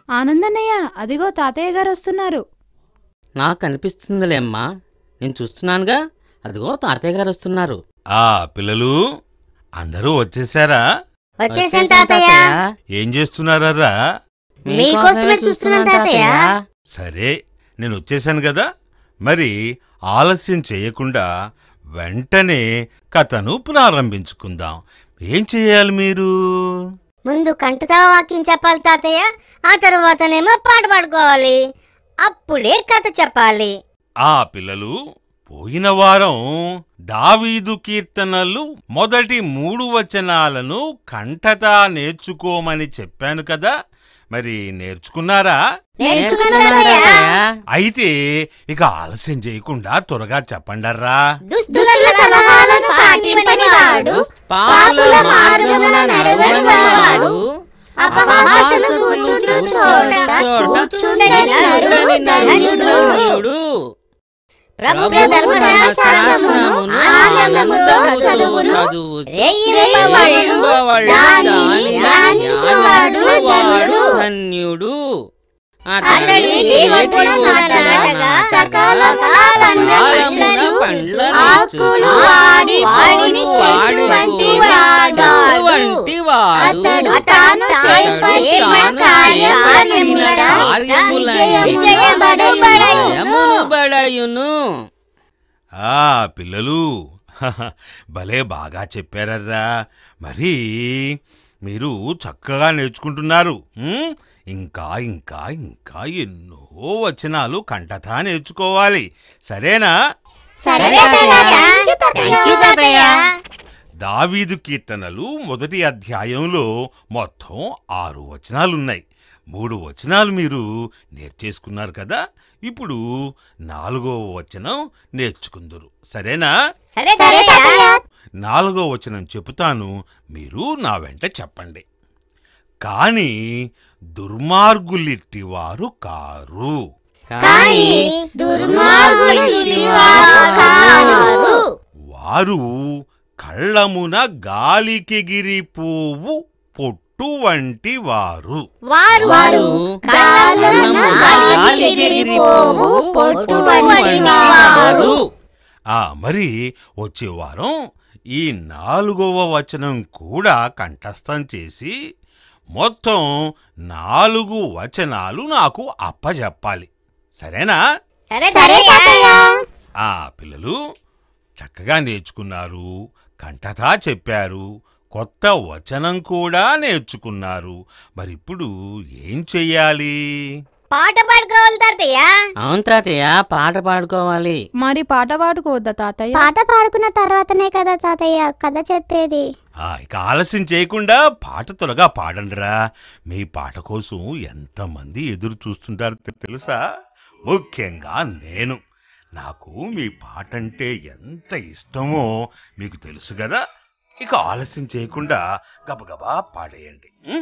ఆనందన్నయ్య అదిగో తాతయ్య గారు వస్తున్నారు నాకు అనిపిస్తుందిలే అమ్మా నేను చూస్తున్నానుగా అదిగో తాతయ్య గారు వస్తున్నారు ఆ పిల్లలు అందరూ వచ్చేసారా వచ్చేసాను తాతయ్య ఏం చేస్తున్నారా మీకోసమే చూస్తున్నాను తాతయ్య. సరే నేను వచ్చేసాను కదా మరి ఆలస్యం చేయకుండా వెంటనే కథను ప్రారంభించుకుందాం ఏం చేయాలి మీరు ముందు కంటతా వాక్యం చెప్పాలి తాతయ్య ఆ తర్వాతనేమో పాట పాడుకోవాలి అప్పుడే కథ చెప్పాలి ఆ పిల్లలు పోయిన వారం దావీదు కీర్తనలు మొదటి మూడు వచనాలను కంఠతా నేర్చుకోమని చెప్పాను కదా మరి నేర్చుకున్నారా నేర్చుకున్నాను తాతయ్య అయితే ఇక ఆలస్యం చేయకుండా త్వరగా చెప్పండర్రా దుస్తుల సలహాలను పాటింపని వాడు పాపుల మార్గమున నడవని వాడు అపహాసకులు కూర్చుండు చోట కూర్చుండని నరుడు ధన్యుడు. ప్రభు ధర్మశాస్త్రమును ఆనందముతో చదువును రేయిరెమ్మవళ్ళు దానిని ధ్యానించువాడు ధన్యుడు. ధన్యుడు అతడి దేవుడు మాట్లాడగా సకల కాలమున పండ్లను ఆకులు వాడి వాడిని చెట్టు వంటి వాడు వంటి వాడు అతడు తాను చేపట్టిన కార్యముల విజయబడు యమును బడయును ఆ పిల్లలు హహ, భలే బాగా చెప్పారర్రా మరి మీరు చక్కగా నేర్చుకుంటున్నారు ఉమ్, ఇంకా ఇంకా ఇంకా ఎన్నో వచనాలు కంటతా నేర్చుకోవాలి సరేనా సరే తాతయ్య దావీదు కీర్తనలు మొదటి అధ్యాయంలో మొత్తం ఆరు వచనాలున్నాయి మూడు వచనాలు మీరు నేర్చేసుకున్నారు కదా ఇప్పుడు నాలుగో వచనం నేర్చుకుందరు సరేనా సరే తాతయ్య నాలుగో వచనం చెబుతాను మీరు నా వెంట చెప్పండి కాని దుర్మార్గులిట్టివారు కారు కానీ దుర్మార్గులు ఇలివారు కారు వారు కళ్ళమున గాలికెగిరిపోవు పొట్టు వంటి వారు వారు వారు కాళ్ళను గాలికెగిరిపోవు పొట్టు వంటి వారు ఆ మరి వచ్చే వారం ఈ నాలుగవ వచనం కూడా కంఠస్థం చేసి మొత్తం నాలుగు వచనాలు నాకు అప్పజెప్పాలి సరేనా సరే తాతయ్య ఆ పిల్లలు చక్కగా నేర్చుకున్నారు కంఠతా చెప్పారు కొత్త వచనం కూడా నేర్చుకున్నారు మరిప్పుడు ఏం చెయ్యాలి పాట పాడుకోవాలి తాతయ్య అవును తాతయ్య పాట పాడుకోవాలి మరి పాట పాడుకోవద్దా తాతయ్య పాట పాడుకున్న తర్వాతనే కదా తాతయ్య కథ చెప్పేది ఆ, ఇక ఆలస్యం చేయకుండా పాట త్వరగా పాడండిరా మీ పాట కోసం ఎంతమంది ఎదురు చూస్తుంటారో తె- తెలుసా ముఖ్యంగా నేను నాకు మీ పాట అంటే ఎంత ఇష్టమో మీకు తెలుసు కదా ఇక ఆలస్యం చేయకుండా గబగబా పాడేయండి ఉం?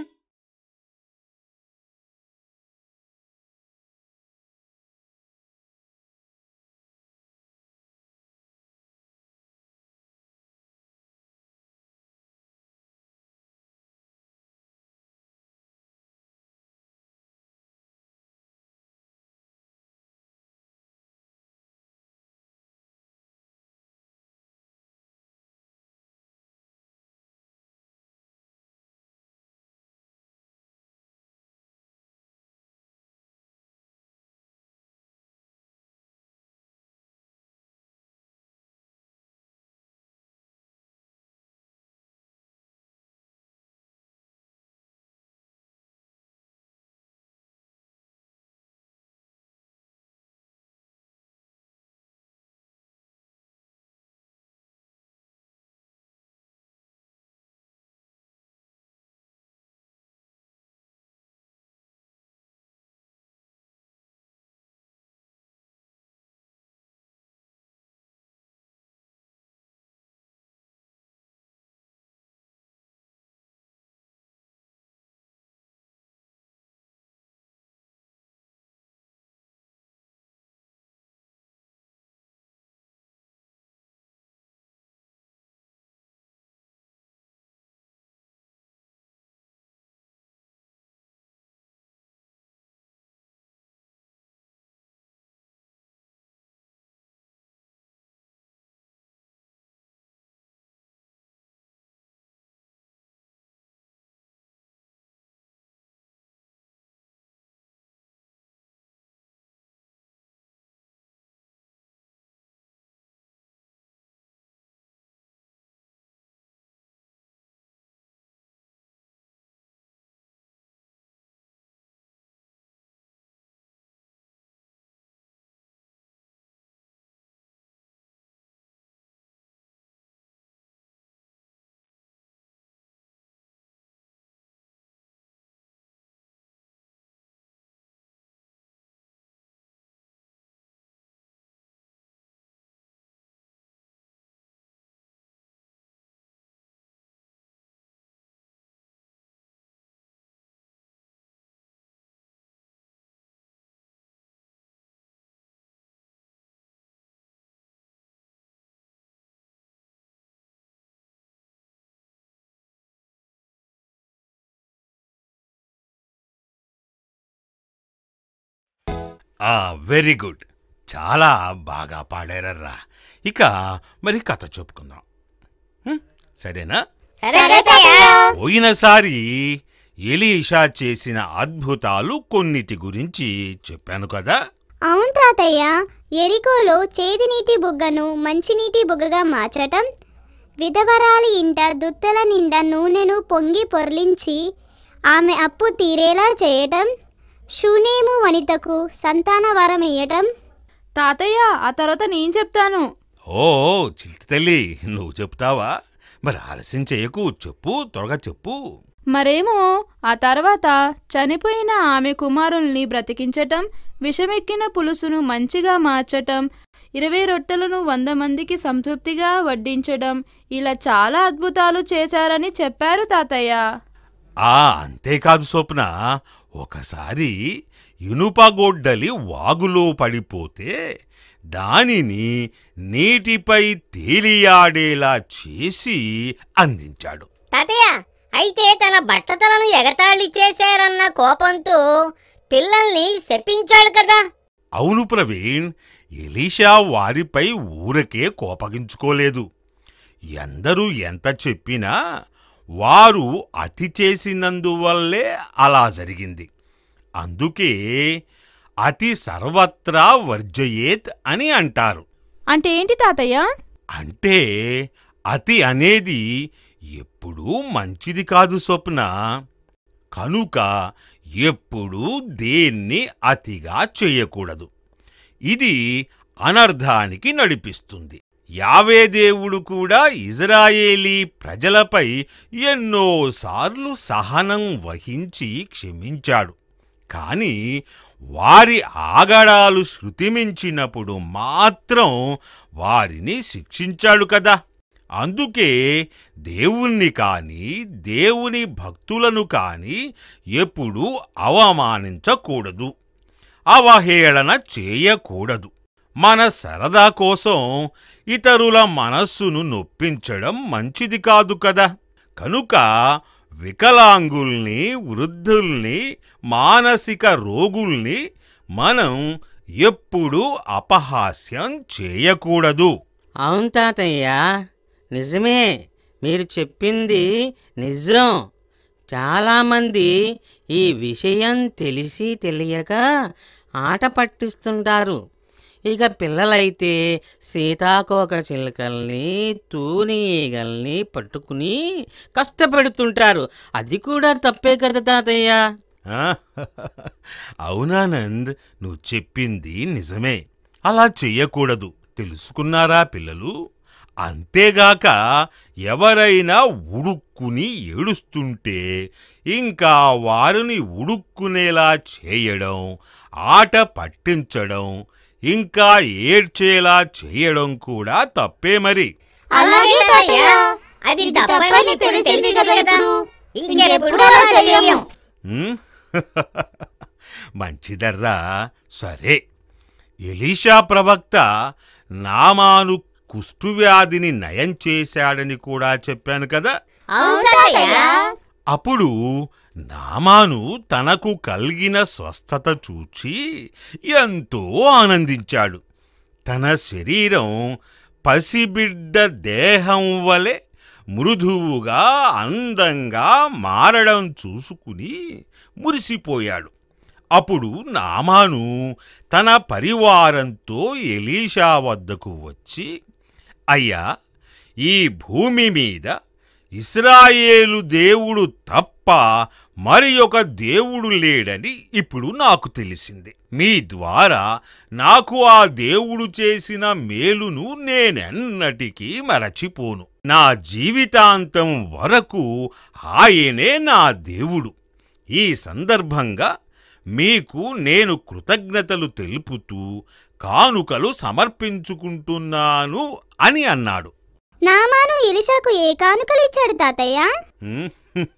ఆ వెరీ గుడ్ చాలా బాగా పాడారర్రా ఇక మరి కథ చెప్పుకుందాం హ్మ్, సరేనా సరే తాతయ్య పోయినసారి ఎలీషా చేసిన అద్భుతాలు కొన్నిటి గురించి చెప్పాను కదా అవును తాతయ్య ఎరికోలో చేతినీటి బుగ్గను మంచినీటి బుగ్గగా మార్చటం విధవరాలి ఇంట దుత్తల నిండా నూనెను పొంగి పొర్లించి ఆమె అప్పు తీరేలా చేయటం షూనేము వనితకు సంతాన వరం ఇయ్యటం తాతయ్య ఆ తర్వాత నేను చెప్తాను ఓ చిల్టి తల్లి నువ్వు చెప్తావా మరి ఆలస్యం చేయకు చెప్పు త్వరగా చెప్పు మరేమో ఆ తర్వాత చనిపోయిన ఆమె కుమారుల్ని బ్రతికించటం విషమెక్కిన పులుసును మంచిగా మార్చటం ఇరవై రొట్టెలను వంద మందికి సంతృప్తిగా వడ్డించడం ఇలా చాలా అద్భుతాలు చేశారని చెప్పారు తాతయ్య ఆ అంతేకాదు స్వప్న ఒకసారి ఇనుపగొడ్డలి వాగులో పడిపోతే దానిని నీటిపై తేలియాడేలా చేసి అందించాడు తాతయ్య అయితే తన బట్టతలను ఎగతాళి చేశారన్న కోపంతో పిల్లల్ని శపించాడు కదా అవును ప్రవీణ్ ఎలీషా వారిపై ఊరకే కోపగించుకోలేదు ఎందరూ ఎంత చెప్పినా వారు అతి చేసినందువల్లే అలా జరిగింది అందుకే అతి సర్వత్రా వర్జయేత్ అని అంటారు అంటే ఏంటి తాతయ్య అంటే అతి అనేది ఎప్పుడూ మంచిది కాదు స్వప్న కనుక ఎప్పుడూ దేన్ని అతిగా చేయకూడదు ఇది అనర్థానికి నడిపిస్తుంది యావే దేవుడు కూడా ఇజ్రాయేలీ ప్రజలపై ఎన్నోసార్లు సహనం వహించి క్షమించాడు కాని వారి ఆగడాలు శృతిమించినప్పుడు మాత్రం వారిని శిక్షించాడు కదా అందుకే దేవుణ్ణి కాని దేవుని భక్తులను కాని ఎప్పుడూ అవమానించకూడదు అవహేళన చేయకూడదు మన సరదా కోసం ఇతరుల మనస్సును నొప్పించడం మంచిది కాదు కదా కనుక వికలాంగుల్ని వృద్ధుల్ని మానసిక రోగుల్ని మనం ఎప్పుడూ అపహాస్యం చేయకూడదు అవును తాతయ్య నిజమే మీరు చెప్పింది నిజం చాలామంది ఈ విషయం తెలిసి తెలియక ఆట పట్టిస్తుంటారు ఇక పిల్లలైతే సీతాకోక చిలుకల్ని తూని ఈగల్ని పట్టుకుని కష్టపెడుతుంటారు అది కూడా తప్పే కదా తాతయ్య ఆ, అవునానంద్ నువ్వు చెప్పింది నిజమే అలా చెయ్యకూడదు తెలుసుకున్నారా పిల్లలు అంతేగాక ఎవరైనా ఉడుక్కుని ఏడుస్తుంటే ఇంకా వారిని ఉడుక్కునేలా చేయడం ఆట పట్టించడం ఇంకా ఏడ్చేలా చేయడం కూడా తప్పే మరి అలాగే తాతయ్య అది తప్పని తెలిసింది కదా ఇంకెప్పుడు అలా చెయ్యం ఉమ్, మంచిదర్రా సరే ఎలీషా ప్రవక్త నామాను కుష్ఠువ్యాధిని నయం చేశాడని కూడా చెప్పాను కదా అవును తాతయ్య అప్పుడు నామాను తనకు కలిగిన స్వస్థత చూచి ఎంతో ఆనందించాడు తన శరీరం పసిబిడ్డ దేహం వలె మృదువుగా అందంగా మారడం చూసుకుని మురిసిపోయాడు అప్పుడు నామాను తన పరివారంతో ఎలీషా వద్దకు వచ్చి అయ్యా ఈ భూమి మీద ఇస్రాయేలు దేవుడు తప్ప మరి ఒక దేవుడు లేడని ఇప్పుడు నాకు తెలిసింది మీ ద్వారా నాకు ఆ దేవుడు చేసిన మేలును నేనెన్నటికీ మరచిపోను నా జీవితాంతం వరకు ఆయనే నా దేవుడు ఈ సందర్భంగా మీకు నేను కృతజ్ఞతలు తెలుపుతూ కానుకలు సమర్పించుకుంటున్నాను అని అన్నాడు నామాను ఎలిషాకు ఏ కానుకలు ఇచ్చాడు తాతయ్య హ్మ్.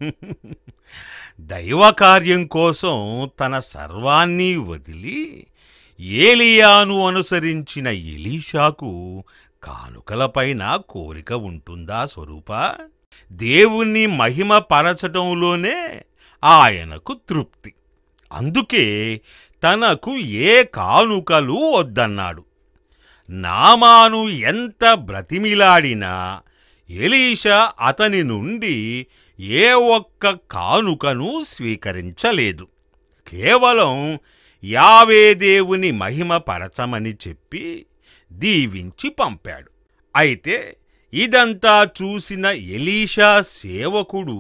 దైవకార్యం కోసం తన సర్వాన్ని వదిలి ఏలియాను అనుసరించిన ఎలీషాకు కానుకలపైన కోరిక ఉంటుందా స్వరూప దేవుణ్ణి మహిమ పరచటంలోనే ఆయనకు తృప్తి అందుకే తనకు ఏ కానుకలు వద్దన్నాడు నామాను ఎంత బ్రతిమిలాడినా ఎలీషా అతని నుండి ఏ ఒక్క కానుకను స్వీకరించలేదు కేవలం యావే దేవుని మహిమ పరచమని చెప్పి దీవించి పంపాడు అయితే ఇదంతా చూసిన ఎలీషా సేవకుడు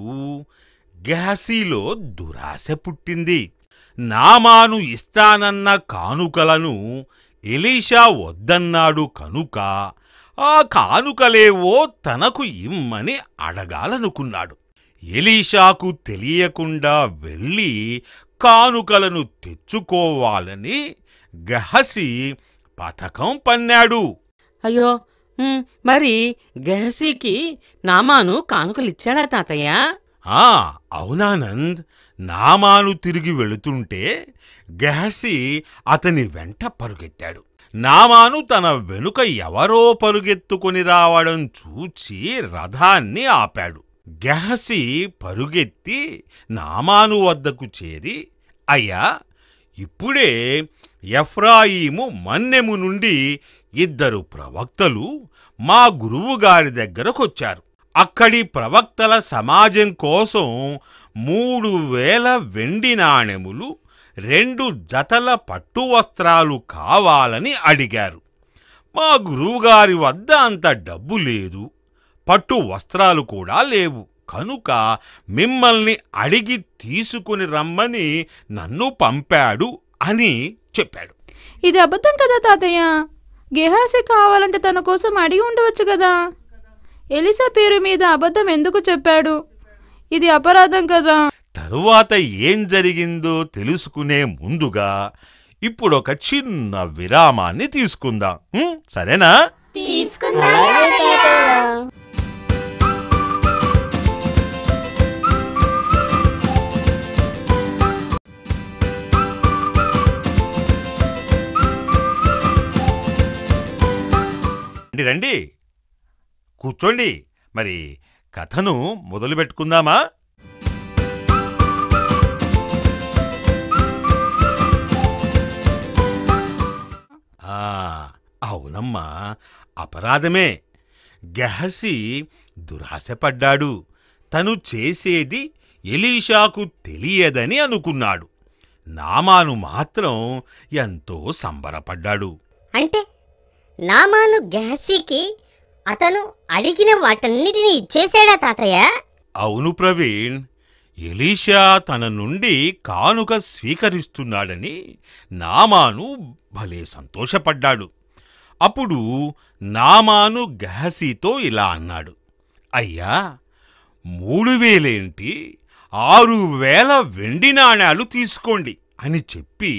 గ్యాసీలో దురాశ పుట్టింది నామాను ఇస్తానన్న కానుకలను ఎలీషా వద్దన్నాడు కనుక ఆ కానుకలేవో తనకు ఇమ్మని అడగాలనుకున్నాడు ఎలీషాకు తెలియకుండా వెళ్ళి కానుకలను తెచ్చుకోవాలని గహసి పథకం పన్నాడు అయ్యో ఉమ్, మరి గెహసీకి నామాను కానుకలిచ్చాడా తాతయ్య ఆ అవునానంద్ నామాను తిరిగి వెళుతుంటే గెహసి అతని వెంట పరుగెత్తాడు నామాను తన వెనుక ఎవరో పరుగెత్తుకొని రావడం చూచి రథాన్ని ఆపాడు గెహసి పరుగెత్తి నామాను వద్దకు చేరి అయ్యా ఇప్పుడే ఎఫ్రాయిము మన్నెము నుండి ఇద్దరు ప్రవక్తలు మా గురువుగారి దగ్గరకొచ్చారు అక్కడి ప్రవక్తల సమాజం కోసం మూడు వేల వెండి నాణెములు రెండు జతల పట్టు వస్త్రాలు కావాలని అడిగారు మా గురువుగారి వద్ద అంత డబ్బు లేదు పట్టు వస్త్రాలు కూడా లేవు కనుక మిమ్మల్ని అడిగి తీసుకుని రమ్మని నన్ను పంపాడు అని చెప్పాడు ఇది అబద్ధం కదా తాతయ్య గెహాసి కావాలంటే తన కోసం అడిగి ఉండవచ్చు కదా ఎలిసా పేరు మీద అబద్ధం ఎందుకు చెప్పాడు ఇది అపరాధం కదా తరువాత ఏం జరిగిందో తెలుసుకునే ముందుగా ఇప్పుడొక చిన్న విరామాన్ని తీసుకుందాం ఉం? సరేనా రండి రండి కూర్చోండి మరి కథను మొదలు పెట్టుకుందామా ఆ, అవునమ్మా అపరాధమే గెహసి దురాశపడ్డాడు తను చేసేది ఎలీషాకు తెలియదని అనుకున్నాడు నామాను మాత్రం ఎంతో సంబరపడ్డాడు అంటే నామాను గ్యాసీకి అతను అడిగిన వాటన్నిటిని ఇచ్చేసాడా తాతయ్య అవును ప్రవీణ్ ఎలీషా తన నుండి కానుక స్వీకరిస్తున్నాడని నామాను భలే సంతోషపడ్డాడు అప్పుడు నామాను గహసీతో ఇలా అన్నాడు అయ్యా మూడు వేలేంటి ఆరు వేల వెండి నాణేలు తీసుకోండి అని చెప్పి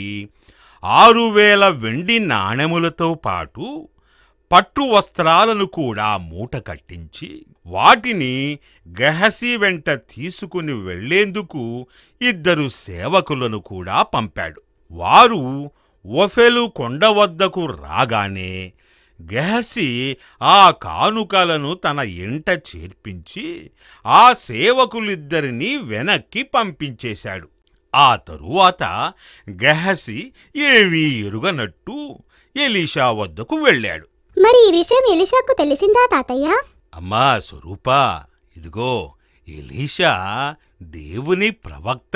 ఆరు వేల వెండి నాణెములతో పాటు పట్టు వస్త్రాలను కూడా మూట కట్టించి వాటిని గహసి వెంట తీసుకుని వెళ్లేందుకు ఇద్దరు సేవకులను కూడా పంపాడు వారు ఒఫెలు కొండ వద్దకు రాగానే గెహసి ఆ కానుకలను తన ఇంట చేర్పించి ఆ సేవకులిద్దరినీ వెనక్కి పంపించేశాడు ఆ తరువాత గెహసి ఏమీ ఎరుగనట్టు ఎలీషా వద్దకు వెళ్ళాడు మరి ఈ విషయం ఎలిషాకు తెలిసిందా తాతయ్య అమ్మా స్వరూపా ఇదిగో ఎలీషా దేవుని ప్రవక్త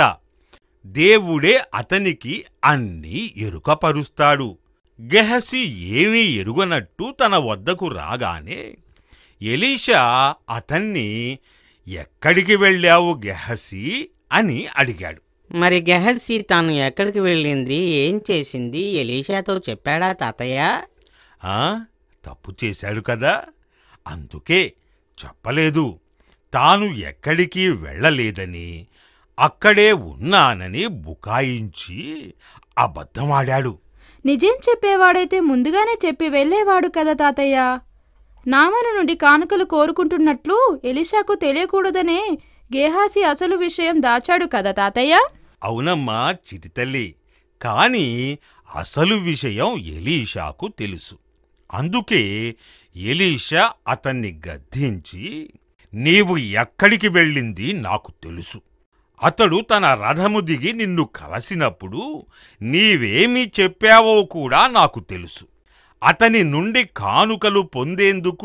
దేవుడే అతనికి అన్నీ ఎరుకపరుస్తాడు గెహసి ఏమీ ఎరుగనట్టు తన వద్దకు రాగానే ఎలీషా అతన్ని ఎక్కడికి వెళ్ళావు గెహసి అని అడిగాడు మరి గెహసి తాను ఎక్కడికి వెళ్ళింది ఏం చేసింది ఎలీషాతో చెప్పాడా తాతయ్య ఆ తప్పు చేశాడు కదా అందుకే చెప్పలేదు తాను ఎక్కడికి వెళ్ళలేదని అక్కడే ఉన్నానని బుకాయించి అబద్ధమాడాడు నిజం చెప్పేవాడైతే ముందుగానే చెప్పి వెళ్ళేవాడు కదా తాతయ్య నామను నుండి కానుకలు కోరుకుంటున్నట్లు ఎలిషాకు తెలియకూడదనే గేహాసి అసలు విషయం దాచాడు కదా తాతయ్య అవునమ్మా చిటితల్లి కాని అసలు విషయం ఎలీషాకు తెలుసు అందుకే ఎలీషా అతన్ని గద్దించి నీవు ఎక్కడికి వెళ్ళింది నాకు తెలుసు అతడు తన రథము దిగి నిన్ను కలసినప్పుడు నీవేమి చెప్పావో కూడా నాకు తెలుసు అతని నుండి కానుకలు పొందేందుకు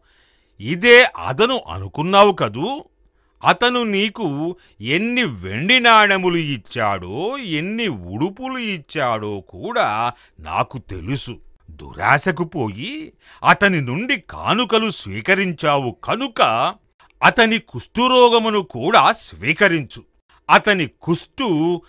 ఇదే అదను అనుకున్నావు కదూ అతను నీకు ఎన్ని వెండి నాణెములు ఇచ్చాడో ఎన్ని ఉడుపులు ఇచ్చాడో కూడా నాకు తెలుసు దురాశకు పోయి అతని నుండి కానుకలు స్వీకరించావు కనుక అతని కుష్ఠురోగమును కూడా స్వీకరించు అతని కుష్టు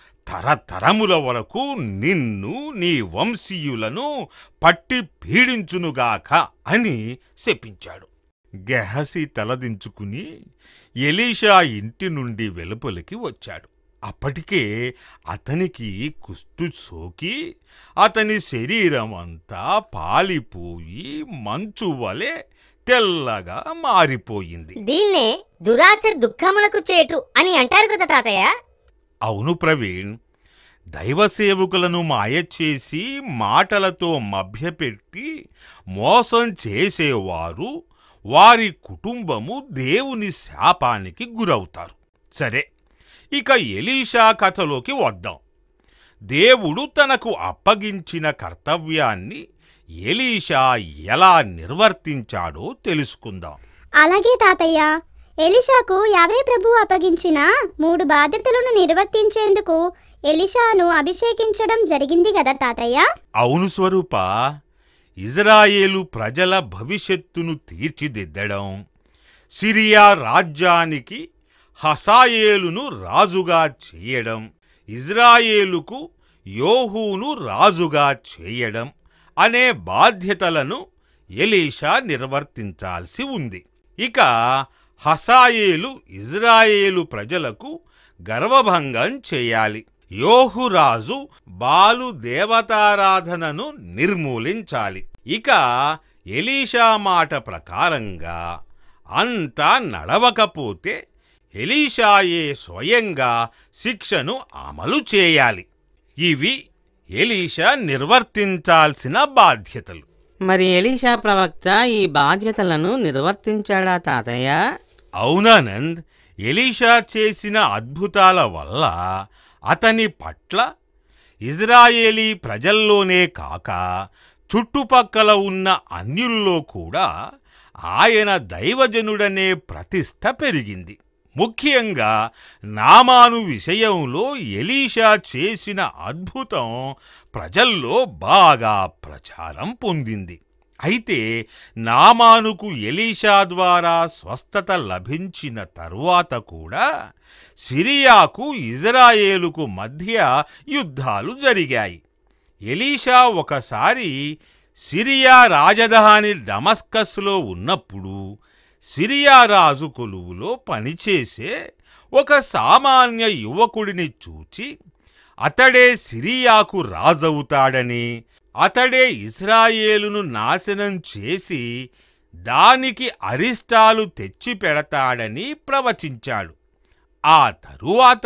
తరతరముల వరకు నిన్ను నీ వంశీయులను పట్టి పీడించునుగాక అని శపించాడు గెహసి తలదించుకుని ఎలీషా ఇంటి నుండి వెలుపలికి వచ్చాడు అప్పటికే అతనికి కుష్టు సోకి అతని శరీరం అంతా పాలిపోయి మంచు వలె తెల్లగా మారిపోయింది దీన్నే దురాశ దుఃఖములకు చేటు అని అంటారు కదా తాతయ్య అవును ప్రవీణ్ దైవసేవకులను మాయ చేసి మాటలతో మభ్యపెట్టి మోసం చేసేవారు వారి కుటుంబము దేవుని శాపానికి గురవుతారు సరే ఇక ఎలీషా కథలోకి వద్దాం దేవుడు తనకు అప్పగించిన కర్తవ్యాన్ని ఎలీషా ఎలా నిర్వర్తించాడో తెలుసుకుందాం అలాగే తాతయ్య ఎలిషాకు యావే ప్రభు అప్పగించిన మూడు బాధ్యతలను నిర్వర్తించేందుకు ఎలిషాను అభిషేకించడం జరిగింది కదా తాతయ్య అవును స్వరూప ఇజ్రాయేలు ప్రజల భవిష్యత్తును తీర్చిదిద్దడం సిరియా రాజ్యానికి హసాయేలును రాజుగా చేయడం ఇజ్రాయేలుకు యోహూను రాజుగా చేయడం అనే బాధ్యతలను ఎలీషా నిర్వర్తించాల్సి ఉంది ఇక హసాయేలు ఇజ్రాయేలు ప్రజలకు గర్వభంగం చేయాలి యోహురాజు బాలు దేవతారాధనను నిర్మూలించాలి ఇక ఎలీషా మాట ప్రకారంగా అంతా నడవకపోతే ఎలీషాయే స్వయంగా శిక్షను అమలు చేయాలి ఇవి ఎలీషా నిర్వర్తించాల్సిన బాధ్యతలు మరి ఎలీషా ప్రవక్త ఈ బాధ్యతలను నిర్వర్తించాడా తాతయ్య అవునానంద్ ఎలీషా చేసిన అద్భుతాల వల్ల అతని పట్ల ఇజ్రాయేలీ ప్రజల్లోనే కాక చుట్టుపక్కల ఉన్న అన్యుల్లో కూడా ఆయన దైవజనుడనే ప్రతిష్ట పెరిగింది ముఖ్యంగా నామాను విషయంలో ఎలీషా చేసిన అద్భుతం ప్రజల్లో బాగా ప్రచారం పొందింది అయితే నామానుకు ఎలీషా ద్వారా స్వస్థత లభించిన తరువాత కూడా సిరియాకు ఇజ్రాయేలుకు మధ్య యుద్ధాలు జరిగాయి ఎలీషా ఒకసారి సిరియా రాజధాని డమస్కస్లో ఉన్నప్పుడు సిరియా రాజు కొలువులో పనిచేసే ఒక సామాన్య యువకుడిని చూచి అతడే సిరియాకు రాజవుతాడని అతడే ఇస్రాయేలును నాశనం చేసి దానికి అరిష్టాలు తెచ్చి పెడతాడని ప్రవచించాడు ఆ తరువాత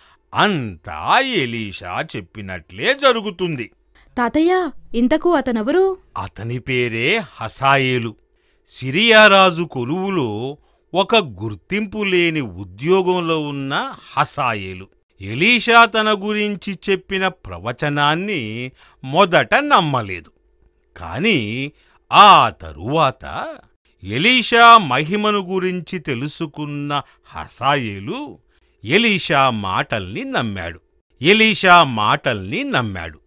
అంతా ఎలీషా చెప్పినట్లే జరుగుతుంది తాతయ్య ఇంతకు అతనెవరు అతని పేరే హసాయేలు సిరియా రాజు కొలువులో ఒక గుర్తింపు లేని ఉద్యోగంలో ఉన్న హసాయేలు ఎలీషా తన గురించి చెప్పిన ప్రవచనాన్ని మొదట నమ్మలేదు కాని ఆ తరువాత ఎలీషా మహిమను గురించి తెలుసుకున్న హసాయేలు ఎలీషా మాటల్ని నమ్మాడు ఎలీషా మాటల్ని నమ్మాడు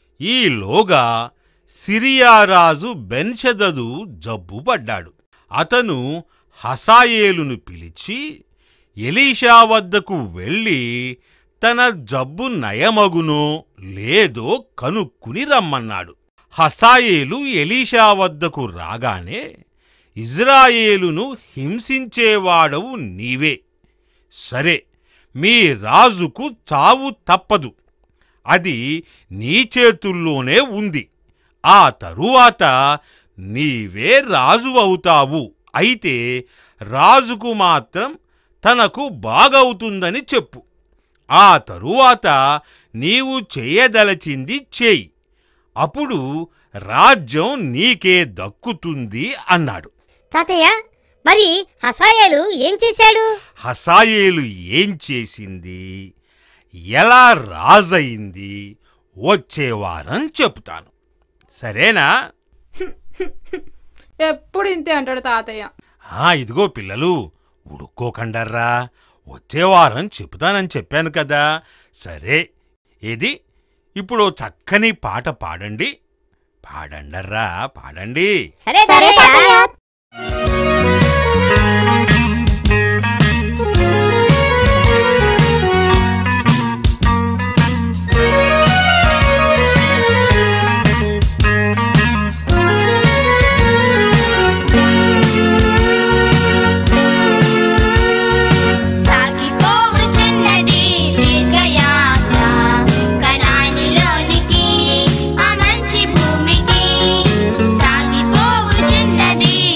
ఈలోగా సిరియా రాజు బెన్షదదు జబ్బుపడ్డాడు అతను హసాయేలును పిలిచి ఎలీషా వద్దకు వెళ్ళి తన జబ్బు నయమగునో లేదో కనుక్కుని రమ్మన్నాడు హసాయేలు ఎలీషా వద్దకు రాగానే ఇజ్రాయేలును హింసించేవాడవు నీవే సరే మీ రాజుకు చావు తప్పదు అది నీ చేతుల్లోనే ఉంది ఆ తరువాత నీవే రాజు అవుతావు అయితే రాజుకు మాత్రం తనకు బాగవుతుందని చెప్పు ఆ తరువాత నీవు చేయదలచింది చేయి అప్పుడు రాజ్యం నీకే దక్కుతుంది అన్నాడు తాతయ్య మరి హసాయాలు ఏం చేశాడు హసాయేలు ఏం చేసింది ఎలా రాజయింది వచ్చే వారం చెప్తాను సరేనా ఎప్పుడు ఇంతే అంటాడు తాతయ్య ఆ ఇదిగో పిల్లలు ఉడుక్కోకండర్రా వచ్చే వారం చెప్తానని చెప్పాను కదా సరే ఏది ఇప్పుడు ఓ చక్కని పాట పాడండి పాడండర్రా పాడండి సరే సరే తాతయ్య తాతయ్య సాగిపోవుచున్నది దీర్ఘయాత్ర కనానులోనికి ఆ మంచి భూమికి సాగిపోవుచున్నది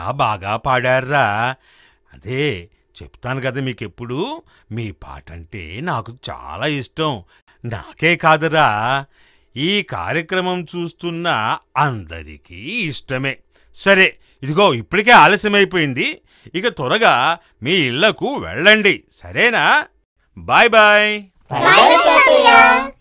చాలా బాగా పాడారా అదే చెప్తాను కదా మీకెప్పుడు మీ పాట అంటే నాకు చాలా ఇష్టం నాకే కాదురా ఈ కార్యక్రమం చూస్తున్న అందరికీ ఇష్టమే సరే ఇదిగో ఇప్పటికే ఆలస్యమైపోయింది ఇక త్వరగా మీ ఇళ్లకు వెళ్ళండి సరేనా బాయ్ బాయ్ బాయ్ తాతయ్య